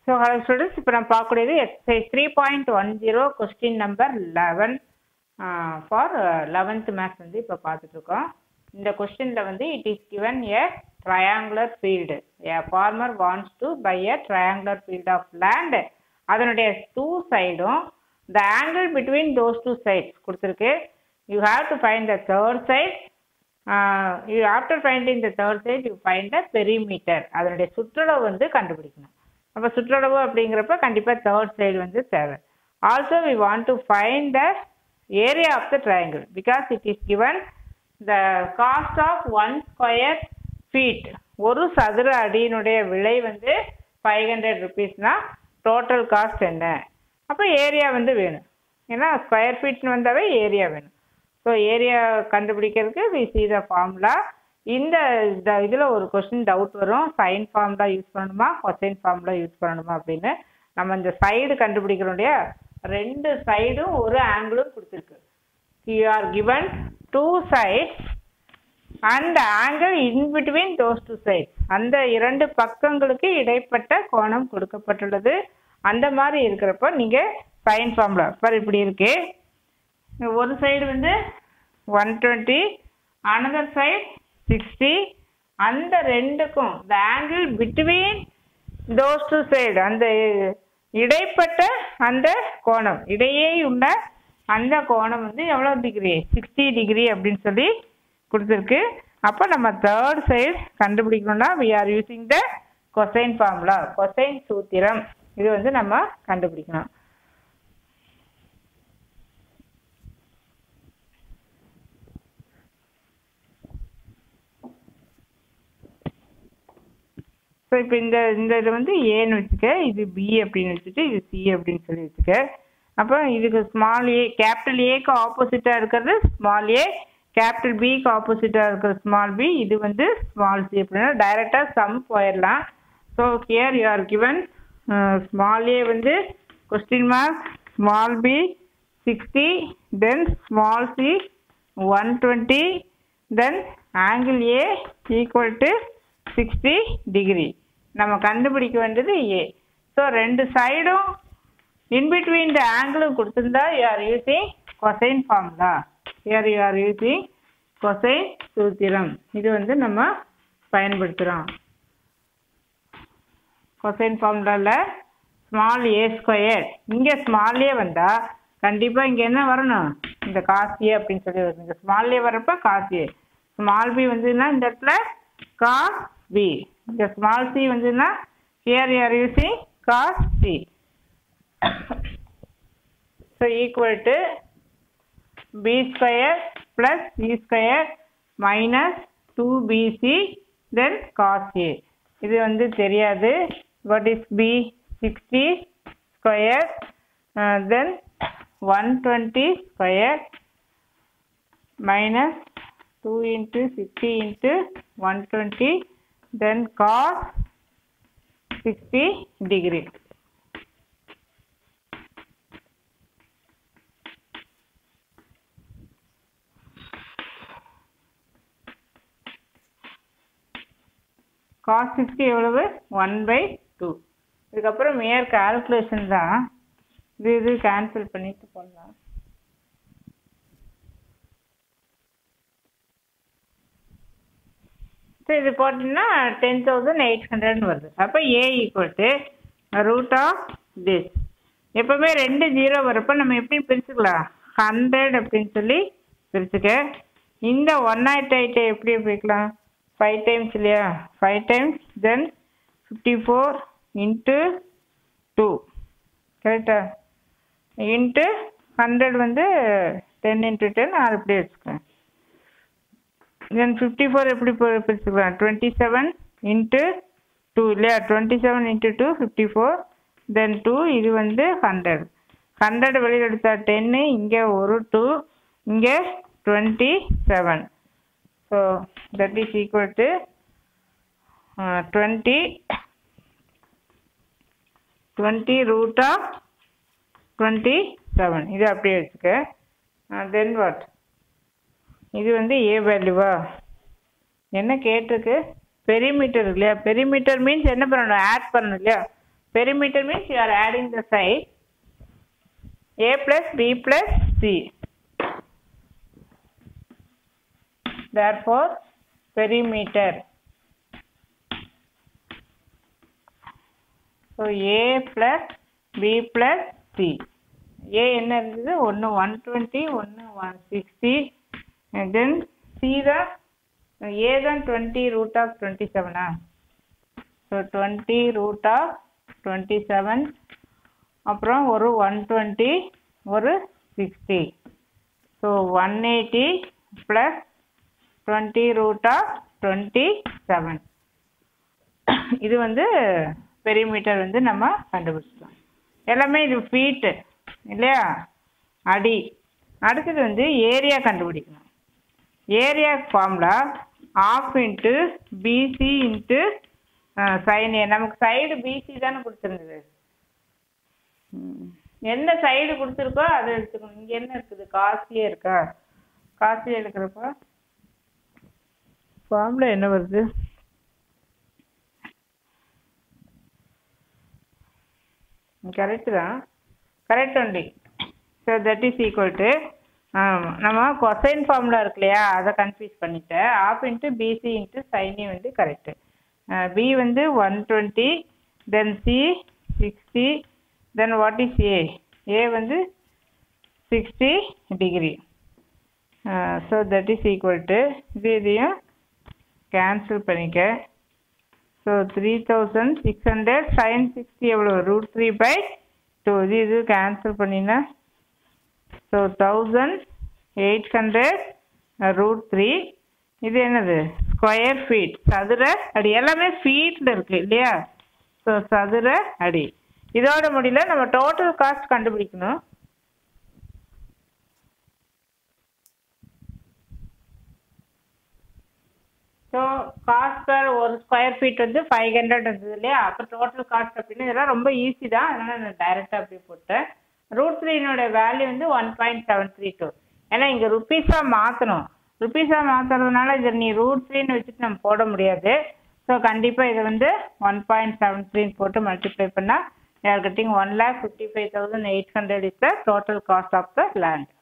So hello students இப்போ நம்ம பார்க்கக்கூடியது exercise three point one zero question number eleven for eleventh maths வந்து இப்போ பார்த்துட்ருக்கோம் இந்த கொஸ்டினில் வந்து it is given a triangular field a farmer wants to buy a triangular field of land அதனுடைய டூ சைடும் the angle between those two sides கொடுத்துருக்கு you have to find the third side you after finding the third side you find the perimeter அதனுடைய சுற்றளவு வந்து கண்டுபிடிக்கணும் அப்போ சுற்றளவு அப்படிங்கிறப்ப கண்டிப்பாக தேர்ட் சைடு வந்து தேவை also we want to find the area of the triangle because it is given the cost of one square feet ஒரு சதுர அடியினுடைய விலை வந்து ஃபைவ் ஹண்ட்ரட் ருபீஸ்னா டோட்டல் காஸ்ட் என்ன அப்போ ஏரியா வந்து வேணும் ஏன்னா ஸ்கொயர் ஃபீட்னு வந்தாவே ஏரியா வேணும் ஸோ ஏரியா கண்டுபிடிக்கிறதுக்கு வி சி த ஃபார்முலா இந்த இதில் ஒரு கொஸ்டின் டவுட் வரும் சைன் ஃபார்முலா யூஸ் பண்ணணுமா கொசைன் ஃபார்முலா யூஸ் பண்ணணுமா அப்படின்னு நம்ம இந்த சைடு கண்டுபிடிக்கிறோம் இல்லையா ரெண்டு சைடும் ஒரு ஆங்கிளும் கொடுத்துருக்கு you are given two sides and angle in between those two sides அந்த இரண்டு பக்கங்களுக்கு இடைப்பட்ட கோணம் கொடுக்கப்பட்டுள்ளது அந்த மாதிரி இருக்கிறப்ப நீங்கள் சைன் ஃபார்முலா இப்போ இப்படி இருக்கு ஒரு சைடு வந்து one twenty another side sixty அந்த ரெண்டுக்கும் the angle between those two side அந்த இடைப்பட்ட அந்த கோணம் இடையே உள்ள அந்த கோணம் வந்து எவ்வளோ டிகிரி சிக்ஸ்டி டிகிரி அப்படின்னு சொல்லி கொடுத்துருக்கு அப்போ நம்ம தேர்ட் சைடு கண்டுபிடிக்கணும்னா we are using the cosine formula cosine சூத்திரம் இது வந்து நம்ம கண்டுபிடிக்கணும் ஸோ இப்போ இந்த இந்த இது வந்து ஏன்னு வச்சுக்க இது பி அப்படின்னு வச்சுட்டு இது சி அப்படின்னு சொல்லி வச்சுக்க அப்போ இதுக்கு ஸ்மால் ஏ கேபிட்டல் ஏக்கு ஆப்போசிட்டாக இருக்கிறது ஸ்மால் ஏ கேபிட்டல் பிக்கு ஆப்போசிட்டாக இருக்கிற ஸ்மால் பி இது வந்து ஸ்மால் சி அப்படின்னா டைரெக்டாக சம் போயிடலாம் so here you are given small a வந்து question mark small b sixty then small c one twenty then angle A equal to sixty degree நம்ம கண்டுபிடிக்க வேண்டியது ஏ ஸோ ரெண்டு சைடும் இன்பிட்வீன் த ஆங்கிளும் கொடுத்துருந்தா you are using cosine formula here you are using cosine சூத்திரம் இது வந்து நம்ம பயன்படுத்துகிறோம் கொசைன் ஃபார்முலாவில் ஸ்மால் ஏ ஸ்கொயர் இங்கே ஸ்மால் ஏ வந்தால் கண்டிப்பாக இங்கே என்ன வரணும் இந்த காசியே அப்படின்னு சொல்லி வருது இங்கே ஸ்மால் ஏ வரப்போ காசியே ஸ்மால் பி வந்ததுன்னா இந்த இடத்துல காஸ் பி இந்த ஸ்மால் சி வந்ததுன்னா here you are using cos c so equal to b square plus c square minus two b c then cos A இது வந்து தெரியாது what is b sixty square then one twenty square minus 2 into 60 into 120 then cos 60 degree cos 60 எவ்வளவு 1 by 2 இதுக்கப்புறம் mayor calculation தான் இது இது cancel பண்ணிட்டு போடலாம் ஸோ இது போட்டிங்கன்னா டென் தௌசண்ட் எயிட் ஹண்ட்ரட்னு வருது அப்போ a equal to root of this எப்போவுமே ரெண்டு ஜீரோ வரப்போ நம்ம எப்படி பிரிச்சுக்கலாம் ஹண்ட்ரட் அப்படின்னு சொல்லி பிரிச்சுக்க இந்த ஒன் நாட் எயிட்டை எப்படி பிரிக்கலாம் ஃபைவ் டைம்ஸ் இல்லையா five times then fifty four into two கரெக்டா இன்ட்டு ஹண்ட்ரட் வந்து டென் இன்ட்டு டென் அது இப்படி வச்சுக்கேன் தென் ஃபிஃப்டி ஃபோர் எப்படி பிரிச்சுக்கலாம் டுவெண்ட்டி செவன் இன்ட்டு டூ இல்லையா twenty seven into two fifty four then two இது வந்து ஹண்ட்ரட் ஹண்ட்ரட் வெளியில் எடுத்தா டென்னு இங்கே ஒரு டூ இங்கே twenty seven so that is equal to twenty twenty root of twenty seven இது அப்படியே வச்சுக்க தென் வாட் இது வந்து ஏ வேல்யூவா என்ன கேட்டிருக்கு பெரிமீட்டர் இல்லையா பெரிமீட்டர் மீன்ஸ் என்ன பண்ணணும் ஆட் பண்ணணும் இல்லையா perimeter means you are adding the side a plus b plus c therefore perimeter so a plus b plus c a என்ன இருந்தது ஒன்று ஒன் டுவெண்ட்டி ஒன்று one sixty and then c தான் a தான் டுவெண்ட்டி ரூட் ஆஃப் டுவெண்ட்டி செவனா so twenty root of twenty seven அப்புறம் ஒரு one twenty ஒரு sixty so one eighty plus twenty root of twenty seven இது வந்து பெரிமீட்டர் வந்து நம்ம கண்டுபிடிச்சிட்டோம் எல்லாமே இது ஃபீட்டு இல்லையா அடி அடுத்தது வந்து ஏரியா கண்டுபிடிக்கணும் area formula half into b c into sine A நமக்கு சைடு பிசி தானே கொடுத்துருந்தது ம். எந்த சைடு கொடுத்துருக்கோ அதை எடுத்துக்கணும் இங்கே என்ன இருக்குது காசியே இருக்கா காசி எடுக்கிறப்போ ஃபார்முலா என்ன வருது கரெக்டு தான் correct only so that is equal to நம்ம கொசைன் ஃபார்முலா இருக்கு இல்லையா அதை கன்ஃபியூஸ் பண்ணிட்டேன் ஆஃப் இன்ட்டு பிசி இன்ட்டு சைனி வந்து கரெக்டு பி வந்து one twenty then c sixty then what is A A வந்து sixty degree so that is equal to இது இதையும் கேன்சல் பண்ணிக்க so three thousand six hundred sine sixty எவ்வளோ root three by two இது இது cancel பண்ணினா so thousand eight hundred root three இது என்னது ஸ்கொயர் ஃபீட் சதுர அடி எல்லாமே ஃபீட்டில் இருக்குது இல்லையா ஸோ சதுர அடி இதோட முடியல நம்ம டோட்டல் காஸ்ட் கண்டுபிடிக்கணும் ஸோ காஸ்ட் பர் ஒரு ஸ்கொயர் ஃபீட் வந்து ஃபைவ் ஹண்ட்ரட் இருந்தது இல்லையா அப்போ டோட்டல் காஸ்ட் அப்படின்னு இதெல்லாம் ரொம்ப ஈஸி தான் அதனால் நான் டைரெக்டாக அப்படி போட்டேன் ரூட் த்ரீனோட வேல்யூ வந்து one point seven three two ஏன்னா இங்கே ருப்பீஸாக மாற்றணும் ருப்பீஸாக மாற்றுறதுனால இதை நீ ரூட் த்ரீன்னு வச்சுட்டு நம்ம போட முடியாது ஸோ கண்டிப்பாக இதை வந்து ஒன் பாயிண்ட் செவன் த்ரீன்னு போட்டு மல்டிப்ளை பண்ணால் யார் கட்டிங் one lakh fifty five thousand eight hundred is the total cost of the land